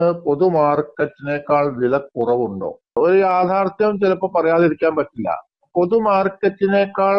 പൊതു മാർക്കറ്റിനേക്കാൾ വില കുറവുണ്ടോ ഒരു യാഥാർത്ഥ്യം ചിലപ്പോൾ പറയാതിരിക്കാൻ പറ്റില്ല പൊതു മാർക്കറ്റിനേക്കാൾ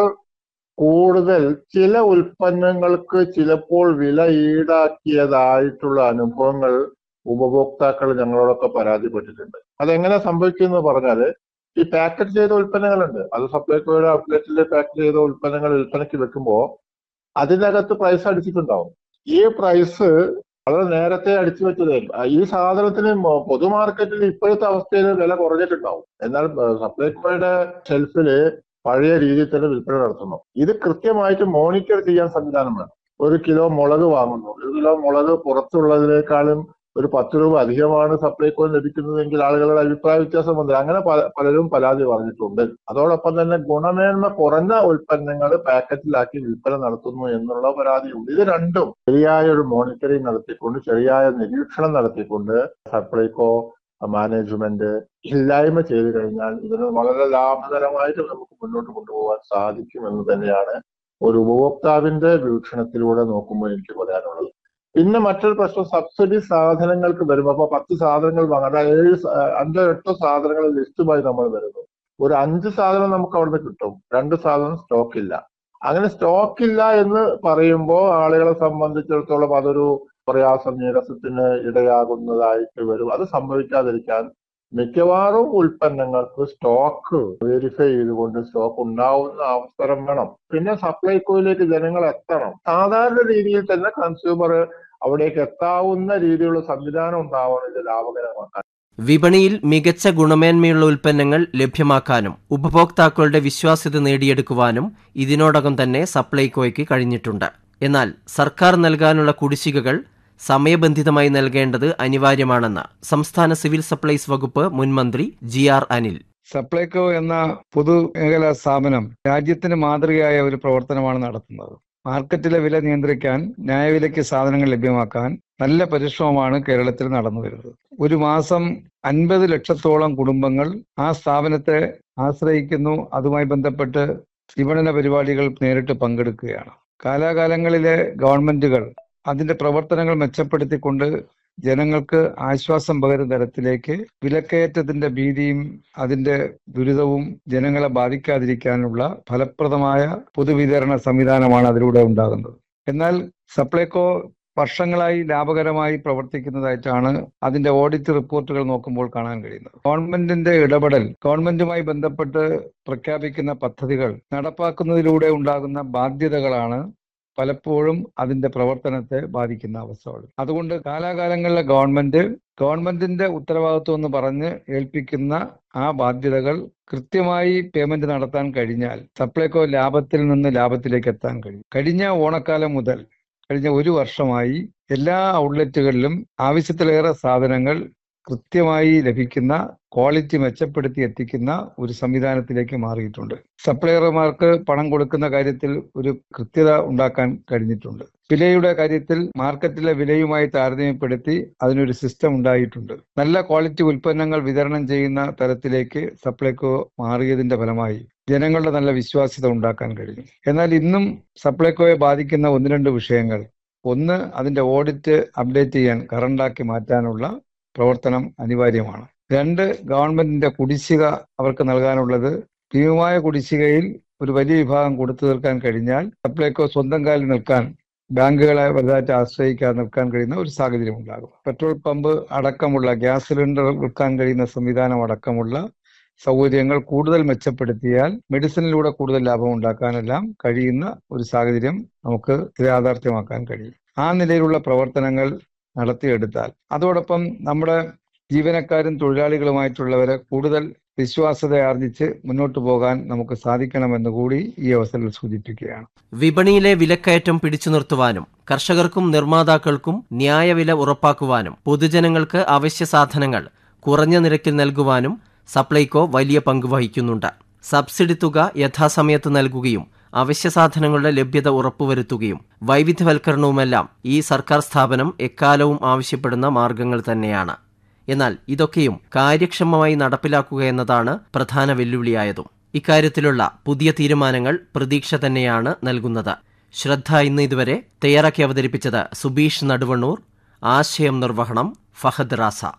കൂടുതൽ ചില ഉൽപ്പന്നങ്ങൾക്ക് ചിലപ്പോൾ വില ഈടാക്കിയതായിട്ടുള്ള അനുഭവങ്ങൾ ഉപഭോക്താക്കൾ ഞങ്ങളോടൊക്കെ പരാതിപ്പെട്ടിട്ടുണ്ട് അതെങ്ങനെ സംഭവിക്കുന്നു പറഞ്ഞാല് ഈ പാക്കറ്റ് ചെയ്ത ഉൽപ്പന്നങ്ങളുണ്ട് അത് സപ്ലൈകോയുടെ ഔട്ട്ലെറ്റിൽ പാക്ക് ചെയ്ത ഉൽപ്പന്നങ്ങൾ വിൽപ്പനയ്ക്ക് വെക്കുമ്പോൾ അതിനകത്ത് പ്രൈസ് അടിച്ചിട്ടുണ്ടാവും ഈ പ്രൈസ് വളരെ നേരത്തെ അടിച്ചു വെച്ചതായിരിക്കും ഈ സാധനത്തിന് പൊതു മാർക്കറ്റിൽ ഇപ്പോഴത്തെ അവസ്ഥയിൽ വില കുറഞ്ഞിട്ടുണ്ടാവും എന്നാൽ സപ്ലൈകോയുടെ ഷെൽഫില് പഴയ രീതിയിൽ തന്നെ വിൽപ്പന നടത്തുന്നു ഇത് കൃത്യമായിട്ട് മോണിറ്റർ ചെയ്യാൻ സംവിധാനം വേണം ഒരു കിലോ മുളക് വാങ്ങുന്നു ഒരു കിലോ മുളക് പുറത്തുള്ളതിനേക്കാളും ഒരു പത്ത് രൂപ അധികമാണ് സപ്ലൈകോ ലഭിക്കുന്നതെങ്കിൽ ആളുകളുടെ അഭിപ്രായ വ്യത്യാസം വന്നത് അങ്ങനെ പലരും പരാതി പറഞ്ഞിട്ടുണ്ട് അതോടൊപ്പം തന്നെ ഗുണമേന്മ കുറഞ്ഞ ഉൽപ്പന്നങ്ങൾ പാക്കറ്റിലാക്കി വിൽപ്പന നടത്തുന്നു എന്നുള്ള പരാതിയുണ്ട് ഇത് രണ്ടും ശരിയായ ഒരു മോണിറ്ററിംഗ് നടത്തിക്കൊണ്ട് ശരിയായ നിരീക്ഷണം നടത്തിക്കൊണ്ട് സപ്ലൈകോ മാനേജ്മെന്റ് ഇല്ലായ്മ ചെയ്തു കഴിഞ്ഞാൽ ഇതിന് വളരെ ലാഭകരമായിട്ട് നമുക്ക് മുന്നോട്ട് കൊണ്ടുപോകാൻ സാധിക്കും എന്ന് തന്നെയാണ് ഒരു ഉപഭോക്താവിന്റെ വീക്ഷണത്തിലൂടെ നോക്കുമ്പോൾ എനിക്ക് പറയാനുള്ളത് പിന്നെ മറ്റൊരു പ്രശ്നം സബ്സിഡി സാധനങ്ങൾക്ക് വരുമ്പോൾ അപ്പൊ പത്ത് സാധനങ്ങൾ വാങ്ങാം അതായത് ഏഴ് അഞ്ചോ എട്ടോ സാധനങ്ങൾ ലിസ്റ്റുമായി നമ്മൾ വരുന്നു ഒരു അഞ്ച് സാധനം നമുക്ക് അവിടുന്ന് കിട്ടും രണ്ട് സാധനം സ്റ്റോക്ക് ഇല്ല അങ്ങനെ സ്റ്റോക്ക് ഇല്ല എന്ന് പറയുമ്പോൾ ആളുകളെ സംബന്ധിച്ചിടത്തോളം അതൊരു പ്രയാസം നിരസത്തിന് ഇടയാകുന്നതായിട്ട് വരും അത് സംഭവിക്കാതിരിക്കാൻ മിക്കവാറും ഉൽപ്പന്നങ്ങൾക്ക് സ്റ്റോക്ക് വെരിഫൈ ചെയ്തുകൊണ്ട് സ്റ്റോക്ക് ഉണ്ടാവുന്ന അവസരം വേണം പിന്നെ സപ്ലൈകോയിലേക്ക് ജനങ്ങൾ എത്തണം സാധാരണ രീതിയിൽ തന്നെ കൺസ്യൂമർ അവിടേക്ക് എത്താവുന്ന രീതിയിലുള്ള സംവിധാനം ഉണ്ടാവണം ഇത് ലാഭകരമാക്കാൻ വിപണിയിൽ മികച്ച ഗുണമേന്മയുള്ള ഉൽപ്പന്നങ്ങൾ ലഭ്യമാക്കാനും ഉപഭോക്താക്കളുടെ വിശ്വാസ്യത നേടിയെടുക്കുവാനും ഇതിനോടകം തന്നെ സപ്ലൈകോയ്ക്ക് കഴിഞ്ഞിട്ടുണ്ട് എന്നാൽ സർക്കാർ നൽകാനുള്ള കുടിശ്ശികകൾ സമയബന്ധിതമായി നൽകേണ്ടത് അനിവാര്യമാണെന്ന് സംസ്ഥാന സിവിൽ സപ്ലൈസ് വകുപ്പ് മുൻമന്ത്രി ജി ആർ അനിൽ സപ്ലൈകോ എന്ന പൊതുമേഖലാ സ്ഥാപനം രാജ്യത്തിന് മാതൃകയായ ഒരു പ്രവർത്തനമാണ് നടത്തുന്നത് മാർക്കറ്റിലെ വില നിയന്ത്രിക്കാൻ ന്യായവിലയ്ക്ക് സാധനങ്ങൾ ലഭ്യമാക്കാൻ നല്ല പരിശ്രമമാണ് കേരളത്തിൽ നടന്നു വരുന്നത് ഒരു മാസം അൻപത് ലക്ഷത്തോളം കുടുംബങ്ങൾ ആ സ്ഥാപനത്തെ ആശ്രയിക്കുന്നു അതുമായി ബന്ധപ്പെട്ട് വിപണന പരിപാടികൾ നേരിട്ട് പങ്കെടുക്കുകയാണ് കാലാകാലങ്ങളിലെ ഗവൺമെന്റുകൾ അതിന്റെ പ്രവർത്തനങ്ങൾ മെച്ചപ്പെടുത്തിക്കൊണ്ട് ജനങ്ങൾക്ക് ആശ്വാസം പകരുന്ന തരത്തിലേക്ക് വിലക്കയറ്റത്തിന്റെ ഭീതിയും അതിന്റെ ദുരിതവും ജനങ്ങളെ ബാധിക്കാതിരിക്കാനുള്ള ഫലപ്രദമായ പൊതുവിതരണ സംവിധാനമാണ് അതിലൂടെ ഉണ്ടാകുന്നത് എന്നാൽ സപ്ലൈകോ വർഷങ്ങളായി ലാഭകരമായി പ്രവർത്തിക്കുന്നതായിട്ടാണ് അതിന്റെ ഓഡിറ്റ് റിപ്പോർട്ടുകൾ നോക്കുമ്പോൾ കാണാൻ കഴിയുന്നത് ഗവൺമെന്റിന്റെ ഇടപെടൽ ഗവൺമെന്റുമായി ബന്ധപ്പെട്ട് പ്രഖ്യാപിക്കുന്ന പദ്ധതികൾ നടപ്പാക്കുന്നതിലൂടെ ഉണ്ടാകുന്ന ബാധ്യതകളാണ് പലപ്പോഴും അതിന്റെ പ്രവർത്തനത്തെ ബാധിക്കുന്ന അവസ്ഥകൾ അതുകൊണ്ട് കാലാകാലങ്ങളിലെ ഗവൺമെന്റ് ഗവൺമെന്റിന്റെ ഉത്തരവാദിത്വം എന്ന് പറഞ്ഞ് ഏൽപ്പിക്കുന്ന ആ ബാധ്യതകൾ കൃത്യമായി പേയ്മെന്റ് നടത്താൻ കഴിഞ്ഞാൽ സപ്ലൈകോ ലാഭത്തിൽ നിന്ന് ലാഭത്തിലേക്ക് എത്താൻ കഴിയും കഴിഞ്ഞ ഓണക്കാലം മുതൽ കഴിഞ്ഞ ഒരു വർഷമായി എല്ലാ ഔട്ട്ലെറ്റുകളിലും ആവശ്യത്തിലേറെ സാധനങ്ങൾ കൃത്യമായി ലഭിക്കുന്ന ക്വാളിറ്റി മെച്ചപ്പെടുത്തി എത്തിക്കുന്ന ഒരു സംവിധാനത്തിലേക്ക് മാറിയിട്ടുണ്ട് സപ്ലയർമാർക്ക് പണം കൊടുക്കുന്ന കാര്യത്തിൽ ഒരു കൃത്യത ഉണ്ടാക്കാൻ കഴിഞ്ഞിട്ടുണ്ട് വിലയുടെ കാര്യത്തിൽ മാർക്കറ്റിലെ വിലയുമായി താരതമ്യപ്പെടുത്തി അതിനൊരു സിസ്റ്റം ഉണ്ടായിട്ടുണ്ട് നല്ല ക്വാളിറ്റി ഉൽപ്പന്നങ്ങൾ വിതരണം ചെയ്യുന്ന തരത്തിലേക്ക് സപ്ലൈകോ മാറിയതിന്റെ ഫലമായി ജനങ്ങളുടെ നല്ല വിശ്വാസ്യത ഉണ്ടാക്കാൻ കഴിഞ്ഞു എന്നാൽ ഇന്നും സപ്ലൈകോയെ ബാധിക്കുന്ന ഒന്ന് രണ്ട് വിഷയങ്ങൾ ഒന്ന് അതിന്റെ ഓഡിറ്റ് അപ്ഡേറ്റ് ചെയ്യാൻ കറണ്ടാക്കി മാറ്റാനുള്ള പ്രവർത്തനം അനിവാര്യമാണ് രണ്ട് ഗവൺമെന്റിന്റെ കുടിശ്ശിക അവർക്ക് നൽകാനുള്ളത് ഭീമമായ കുടിശ്ശികയിൽ ഒരു വലിയ വിഭാഗം കൊടുത്തു തീർക്കാൻ കഴിഞ്ഞാൽ സപ്ലൈകോ സ്വന്തം കാലിൽ നിൽക്കാൻ ബാങ്കുകളെ വലുതായിട്ട് ആശ്രയിക്കാതെ നിൽക്കാൻ കഴിയുന്ന ഒരു സാഹചര്യം ഉണ്ടാകും പെട്രോൾ പമ്പ് അടക്കമുള്ള ഗ്യാസ് സിലിണ്ടർ വിൽക്കാൻ കഴിയുന്ന സംവിധാനം അടക്കമുള്ള സൗകര്യങ്ങൾ കൂടുതൽ മെച്ചപ്പെടുത്തിയാൽ മെഡിസിനിലൂടെ കൂടുതൽ ലാഭം ഉണ്ടാക്കാനെല്ലാം കഴിയുന്ന ഒരു സാഹചര്യം നമുക്ക് യാഥാർത്ഥ്യമാക്കാൻ കഴിയും ആ നിലയിലുള്ള പ്രവർത്തനങ്ങൾ നടത്തിയെടുത്താൽ അതോടൊപ്പം നമ്മുടെ ജീവനക്കാരും തൊഴിലാളികളുമായിട്ടുള്ളവരെ കൂടുതൽ വിശ്വാസത ആർജിച്ച് മുന്നോട്ട് പോകാൻ നമുക്ക് സാധിക്കണമെന്ന് കൂടി ഈ അവസരത്തിൽ സൂചിപ്പിക്കുകയാണ് വിപണിയിലെ വിലക്കയറ്റം പിടിച്ചു നിർത്തുവാനും കർഷകർക്കും നിർമ്മാതാക്കൾക്കും ന്യായവില ഉറപ്പാക്കുവാനും പൊതുജനങ്ങൾക്ക് അവശ്യ സാധനങ്ങൾ കുറഞ്ഞ നിരക്കിൽ നൽകുവാനും സപ്ലൈകോ വലിയ പങ്ക് വഹിക്കുന്നുണ്ട് സബ്സിഡി തുക യഥാസമയത്ത് നൽകുകയും അവശ്യ സാധനങ്ങളുടെ ലഭ്യത ഉറപ്പുവരുത്തുകയും വൈവിധ്യവൽക്കരണവുമെല്ലാം ഈ സർക്കാർ സ്ഥാപനം എക്കാലവും ആവശ്യപ്പെടുന്ന മാർഗങ്ങൾ തന്നെയാണ് എന്നാൽ ഇതൊക്കെയും കാര്യക്ഷമമായി നടപ്പിലാക്കുക എന്നതാണ് പ്രധാന വെല്ലുവിളിയായതും ഇക്കാര്യത്തിലുള്ള പുതിയ തീരുമാനങ്ങൾ പ്രതീക്ഷ തന്നെയാണ് നൽകുന്നത് ശ്രദ്ധ ഇന്ന് ഇതുവരെ തയ്യാറാക്കി അവതരിപ്പിച്ചത് സുബീഷ് നടുവണ്ണൂർ ആശയം നിർവഹണം ഫഹദ് റാസ